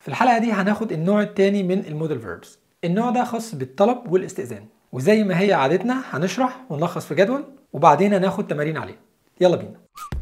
في الحلقة دي هناخد النوع التاني من المودل فيربس النوع ده خاص بالطلب والاستئذان وزي ما هي عادتنا هنشرح ونلخص في جدول وبعدين هناخد تمارين عليه يلا بينا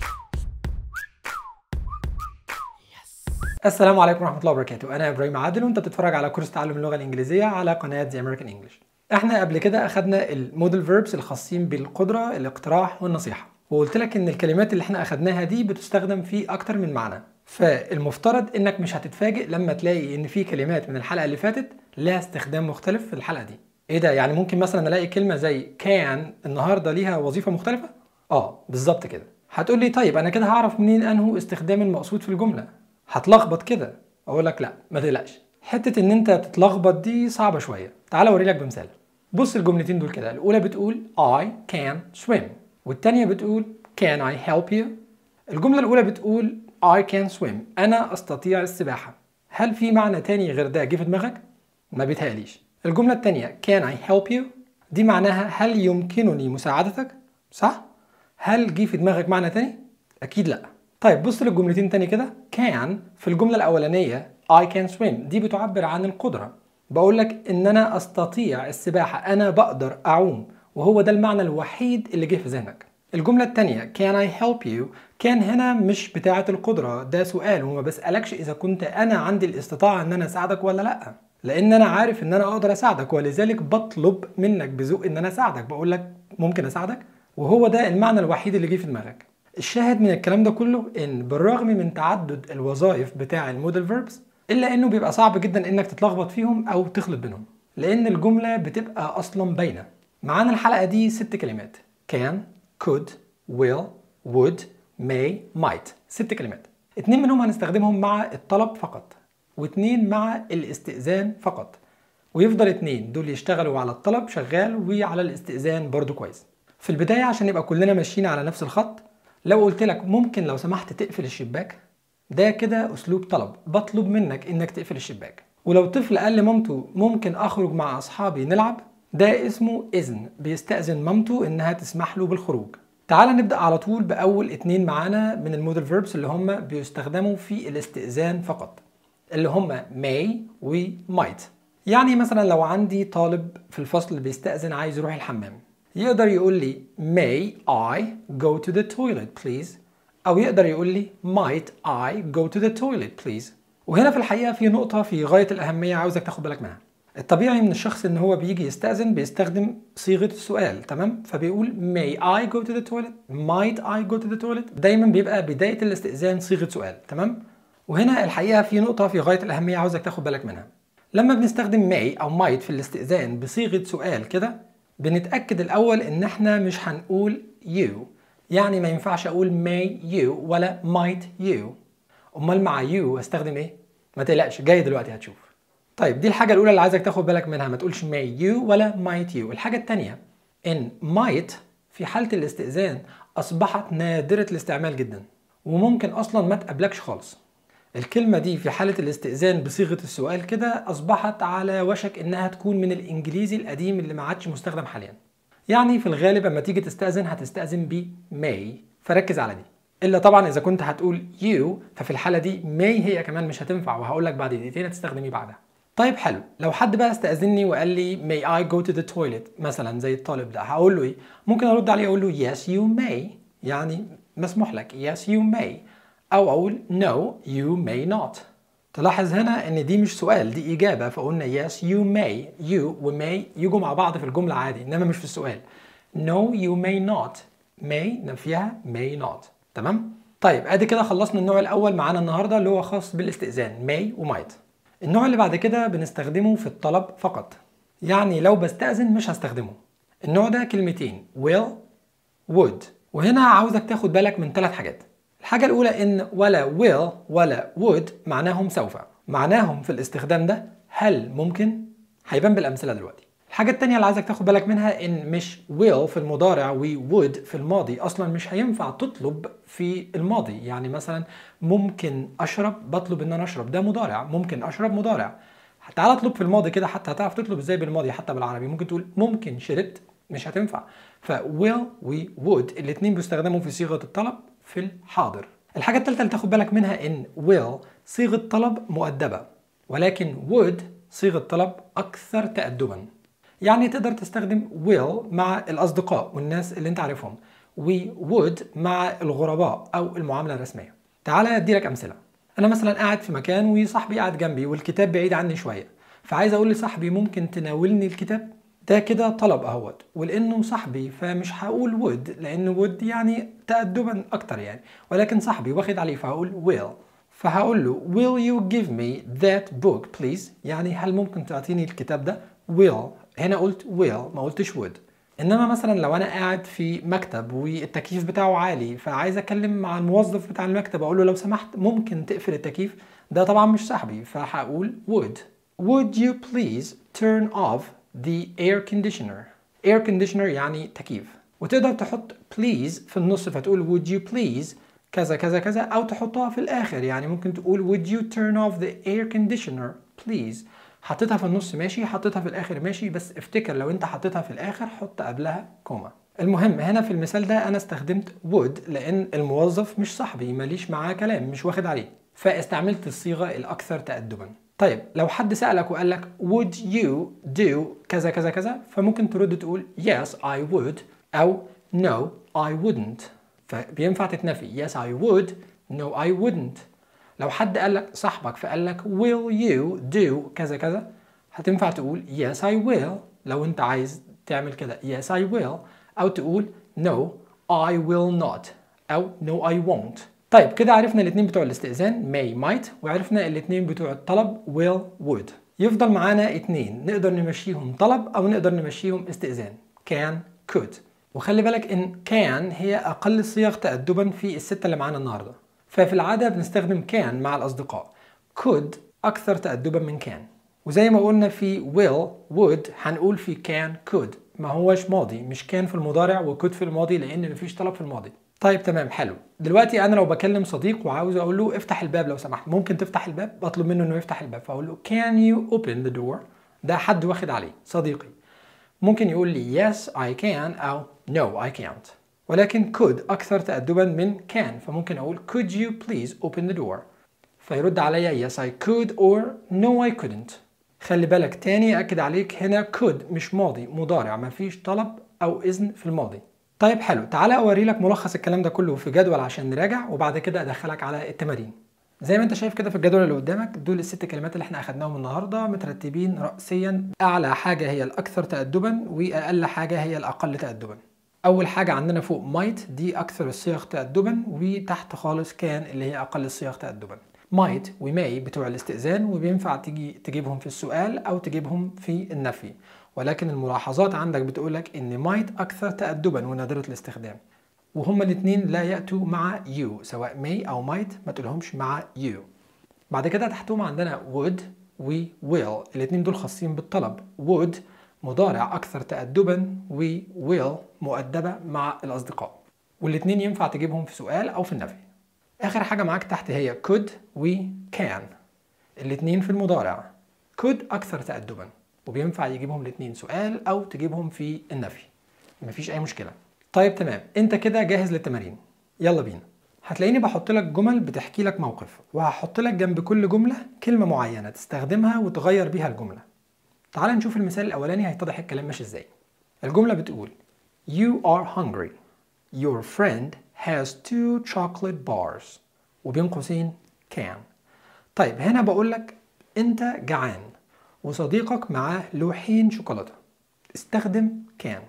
السلام عليكم ورحمة الله وبركاته أنا إبراهيم عادل وأنت بتتفرج على كورس تعلم اللغة الإنجليزية على قناة The American English احنا قبل كده أخدنا المودل فيربس الخاصين بالقدرة الاقتراح والنصيحة وقلت لك ان الكلمات اللي احنا اخدناها دي بتستخدم في اكتر من معنى فالمفترض انك مش هتتفاجئ لما تلاقي ان في كلمات من الحلقه اللي فاتت لها استخدام مختلف في الحلقه دي ايه ده يعني ممكن مثلا الاقي كلمه زي كان النهارده ليها وظيفه مختلفه اه بالظبط كده هتقول لي طيب انا كده هعرف منين انه استخدام المقصود في الجمله هتلخبط كده اقول لك لا ما تقلقش حته ان انت تتلخبط دي صعبه شويه تعال اوري لك بمثال بص الجملتين دول كده الاولى بتقول I can swim والتانية بتقول Can I help you؟ الجملة الأولى بتقول I can swim أنا أستطيع السباحة هل في معنى تاني غير ده جه في دماغك؟ ما بيتهيأليش الجملة التانية Can I help you؟ دي معناها هل يمكنني مساعدتك؟ صح؟ هل جه في دماغك معنى تاني؟ أكيد لأ طيب بص للجملتين تاني كده can في الجملة الأولانية I can swim دي بتعبر عن القدرة بقول لك إن أنا أستطيع السباحة أنا بقدر أعوم وهو ده المعنى الوحيد اللي جه في ذهنك الجملة التانية can I help you كان هنا مش بتاعة القدرة ده سؤال وما بسألكش إذا كنت أنا عندي الاستطاعة إن أنا أساعدك ولا لأ لأن أنا عارف إن أنا أقدر أساعدك ولذلك بطلب منك بذوق إن أنا أساعدك بقول لك ممكن أساعدك وهو ده المعنى الوحيد اللي جه في دماغك الشاهد من الكلام ده كله إن بالرغم من تعدد الوظائف بتاع الموديل فيربس إلا إنه بيبقى صعب جدا إنك تتلخبط فيهم أو تخلط بينهم لأن الجملة بتبقى أصلا باينة معانا الحلقة دي ست كلمات can, could, will, would, may, might ست كلمات اتنين منهم هنستخدمهم مع الطلب فقط واتنين مع الاستئذان فقط ويفضل اتنين دول يشتغلوا على الطلب شغال وعلى الاستئذان برضو كويس في البداية عشان يبقى كلنا ماشيين على نفس الخط لو قلت لك ممكن لو سمحت تقفل الشباك ده كده اسلوب طلب بطلب منك انك تقفل الشباك ولو طفل قال لمامته ممكن اخرج مع اصحابي نلعب ده اسمه إذن بيستأذن مامته إنها تسمح له بالخروج تعال نبدأ على طول بأول اتنين معانا من المودل فيربس اللي هم بيستخدموا في الاستئذان فقط اللي هم may و might يعني مثلا لو عندي طالب في الفصل بيستأذن عايز يروح الحمام يقدر يقول لي may I go to the toilet please أو يقدر يقول لي might I go to the toilet please وهنا في الحقيقة في نقطة في غاية الأهمية عاوزك تاخد بالك منها الطبيعي من الشخص ان هو بيجي يستأذن بيستخدم صيغة السؤال تمام فبيقول may I go to the toilet might I go to the toilet دايما بيبقى بداية الاستئذان صيغة سؤال تمام وهنا الحقيقة في نقطة في غاية الأهمية عاوزك تاخد بالك منها لما بنستخدم may أو might في الاستئذان بصيغة سؤال كده بنتأكد الأول إن احنا مش هنقول you يعني ما ينفعش أقول may you ولا might you أمال مع you استخدم إيه؟ ما تقلقش جاي دلوقتي هتشوف طيب دي الحاجة الأولى اللي عايزك تاخد بالك منها ما تقولش may you ولا might you الحاجة التانية إن might في حالة الاستئذان أصبحت نادرة الاستعمال جدا وممكن أصلا ما تقابلكش خالص الكلمة دي في حالة الاستئذان بصيغة السؤال كده أصبحت على وشك إنها تكون من الإنجليزي القديم اللي ما عادش مستخدم حاليا يعني في الغالب لما تيجي تستأذن هتستأذن ب may فركز على دي الا طبعا اذا كنت هتقول you ففي الحاله دي may هي كمان مش هتنفع وهقول لك بعد دقيقتين هتستخدمي بعدها طيب حلو لو حد بقى استأذني وقال لي may I go to the toilet مثلا زي الطالب ده هقول له ايه ممكن ارد عليه اقول له yes you may يعني مسموح لك yes you may او اقول no you may not تلاحظ هنا ان دي مش سؤال دي اجابه فقلنا yes you may you و may يجوا مع بعض في الجمله عادي انما مش في السؤال no you may not may نفيها may not تمام طيب ادي كده خلصنا النوع الاول معانا النهارده اللي هو خاص بالاستئذان may و might النوع اللي بعد كده بنستخدمه في الطلب فقط يعني لو بستأذن مش هستخدمه النوع ده كلمتين will would وهنا عاوزك تاخد بالك من ثلاث حاجات الحاجة الأولى إن ولا will ولا would معناهم سوف معناهم في الاستخدام ده هل ممكن هيبان بالأمثلة دلوقتي الحاجة التانية اللي عايزك تاخد بالك منها إن مش will في المضارع و would في الماضي أصلا مش هينفع تطلب في الماضي يعني مثلا ممكن أشرب بطلب إن أنا أشرب ده مضارع ممكن أشرب مضارع تعال اطلب في الماضي كده حتى هتعرف تطلب ازاي بالماضي حتى بالعربي ممكن تقول ممكن شربت مش هتنفع ف will و would الاثنين بيستخدموا في صيغة الطلب في الحاضر الحاجة الثالثة اللي تاخد بالك منها إن will صيغة طلب مؤدبة ولكن would صيغة طلب أكثر تأدبا يعني تقدر تستخدم will مع الأصدقاء والناس اللي أنت عارفهم و would مع الغرباء أو المعاملة الرسمية تعالى أديلك أمثلة أنا مثلا قاعد في مكان وصاحبي قاعد جنبي والكتاب بعيد عني شوية فعايز أقول لصاحبي ممكن تناولني الكتاب ده كده طلب اهوت ولانه صاحبي فمش هقول would لان would يعني تأدبا اكتر يعني ولكن صاحبي واخد عليه فهقول will فهقول له will you give me that book please يعني هل ممكن تعطيني الكتاب ده will هنا قلت will ما قلتش would انما مثلا لو انا قاعد في مكتب والتكييف بتاعه عالي فعايز اتكلم مع الموظف بتاع المكتب اقول له لو سمحت ممكن تقفل التكييف ده طبعا مش صاحبي فهقول would would you please turn off the air conditioner air conditioner يعني تكييف وتقدر تحط please في النص فتقول would you please كذا كذا كذا او تحطها في الاخر يعني ممكن تقول would you turn off the air conditioner please حطيتها في النص ماشي حطيتها في الاخر ماشي بس افتكر لو انت حطيتها في الاخر حط قبلها كوما المهم هنا في المثال ده انا استخدمت would لان الموظف مش صاحبي ماليش معاه كلام مش واخد عليه فاستعملت الصيغه الاكثر تأدبا طيب لو حد سألك وقال لك would you do كذا كذا كذا فممكن ترد تقول yes I would أو no I wouldn't فبينفع تتنفي yes I would no I wouldn't لو حد قال لك صاحبك فقال لك will you do كذا كذا هتنفع تقول yes I will لو انت عايز تعمل كده yes I will أو تقول no I will not أو no I won't طيب كده عرفنا الاثنين بتوع الاستئذان may might وعرفنا الاثنين بتوع الطلب will would يفضل معانا اتنين نقدر نمشيهم طلب او نقدر نمشيهم استئذان can could وخلي بالك ان can هي اقل الصيغ تأدبا في الستة اللي معانا النهارده ففي العادة بنستخدم can مع الاصدقاء could اكثر تأدبا من can وزي ما قلنا في will would هنقول في can could ما هوش ماضي مش كان في المضارع وكود في الماضي لان مفيش طلب في الماضي طيب تمام حلو دلوقتي انا لو بكلم صديق وعاوز اقول له افتح الباب لو سمحت ممكن تفتح الباب بطلب منه انه يفتح الباب فاقول له can you open the door ده حد واخد عليه صديقي ممكن يقول لي yes I can او no I can't ولكن could اكثر تأدبا من can فممكن اقول could you please open the door فيرد عليا yes I could or no I couldn't خلي بالك تاني اكد عليك هنا could مش ماضي مضارع مفيش طلب او اذن في الماضي طيب حلو تعالى اوري لك ملخص الكلام ده كله في جدول عشان نراجع وبعد كده ادخلك على التمارين زي ما انت شايف كده في الجدول اللي قدامك دول الست كلمات اللي احنا اخدناهم النهارده مترتبين رأسيا اعلى حاجه هي الاكثر تأدبا واقل حاجه هي الاقل تأدبا اول حاجه عندنا فوق might دي اكثر الصيغ تأدبا وتحت خالص كان اللي هي اقل الصيغ تأدبا might وماي بتوع الاستئذان وبينفع تيجي تجيبهم في السؤال او تجيبهم في النفي ولكن الملاحظات عندك بتقولك ان might اكثر تأدبا ونادرة الاستخدام وهما الاثنين لا يأتوا مع you سواء may او might ما تقولهمش مع you بعد كده تحتهم عندنا would و will الاثنين دول خاصين بالطلب would مضارع اكثر تأدبا و will مؤدبة مع الاصدقاء والاثنين ينفع تجيبهم في سؤال او في النفي اخر حاجة معاك تحت هي could و can الاثنين في المضارع could اكثر تأدبا وبينفع يجيبهم الاثنين سؤال او تجيبهم في النفي مفيش اي مشكله طيب تمام انت كده جاهز للتمارين يلا بينا هتلاقيني بحط لك جمل بتحكي لك موقف وهحط لك جنب كل جمله كلمه معينه تستخدمها وتغير بيها الجمله تعال نشوف المثال الاولاني هيتضح الكلام ماشي ازاي الجمله بتقول You are hungry Your friend has two chocolate bars وبين قوسين can طيب هنا بقول لك انت جعان وصديقك معاه لوحين شوكولاتة استخدم كان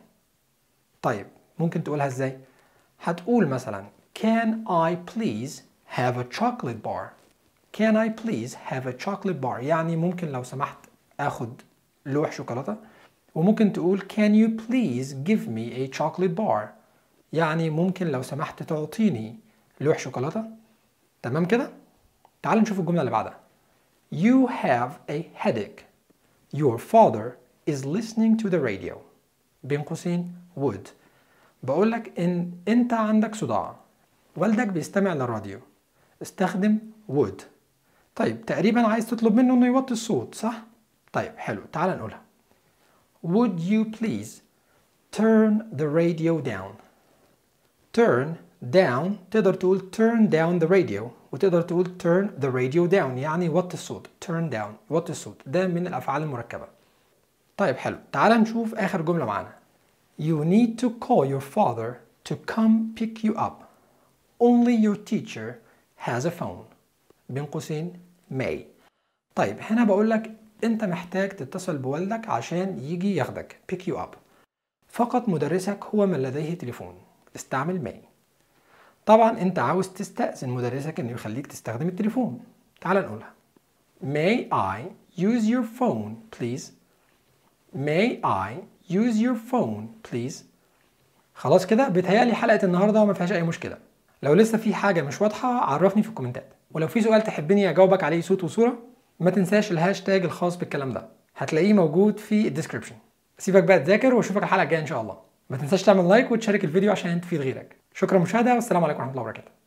طيب ممكن تقولها ازاي هتقول مثلا can I please have a chocolate bar can I please have a chocolate bar يعني ممكن لو سمحت اخد لوح شوكولاتة وممكن تقول can you please give me a chocolate bar يعني ممكن لو سمحت تعطيني لوح شوكولاتة تمام كده تعال نشوف الجملة اللي بعدها You have a headache Your father is listening to the radio بين قوسين would بقول لك ان انت عندك صداع والدك بيستمع للراديو استخدم would طيب تقريبا عايز تطلب منه انه يوطي الصوت صح طيب حلو تعال نقولها would you please turn the radio down turn down تقدر تقول turn down the radio وتقدر تقول turn the radio down يعني وطي الصوت turn down وطي الصوت ده من الأفعال المركبة طيب حلو تعال نشوف آخر جملة معانا You need to call your father to come pick you up Only your teacher has a phone بين قوسين may طيب هنا بقول لك انت محتاج تتصل بوالدك عشان يجي ياخدك pick you up فقط مدرسك هو من لديه تليفون استعمل may طبعا انت عاوز تستأذن مدرسك انه يخليك تستخدم التليفون تعال نقولها May I use your phone please May I use your phone please خلاص كده بيتهيألي حلقة النهاردة ما فيهاش أي مشكلة لو لسه في حاجة مش واضحة عرفني في الكومنتات ولو في سؤال تحبني أجاوبك عليه صوت وصورة ما تنساش الهاشتاج الخاص بالكلام ده هتلاقيه موجود في الديسكربشن سيبك بقى تذاكر واشوفك الحلقة الجاية إن شاء الله ما تنساش تعمل لايك وتشارك الفيديو عشان تفيد غيرك شكرا مشاهدة والسلام عليكم ورحمة الله وبركاته